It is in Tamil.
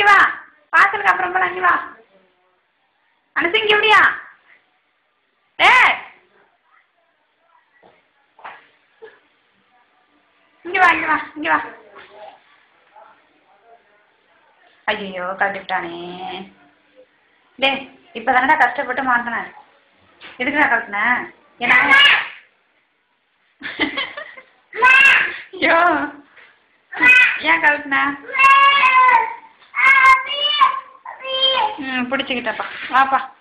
வா வாசலுக்கு அப்புறம் போல இங்க வா அனுசு இங்க எப்படியா ஏ இங்க வா இங்க வா இங்க வா ஐயோ கழட்டிவிட்டானே டேய் இப்போ தானடா கஷ்டப்பட்டு மாட்டினேன் எதுக்குடா கழட்டினேன் ஏன்னா ஐயோ ஏன் கழட்டின ம் பிடிச்சிக்கிட்டப்பா வாப்பா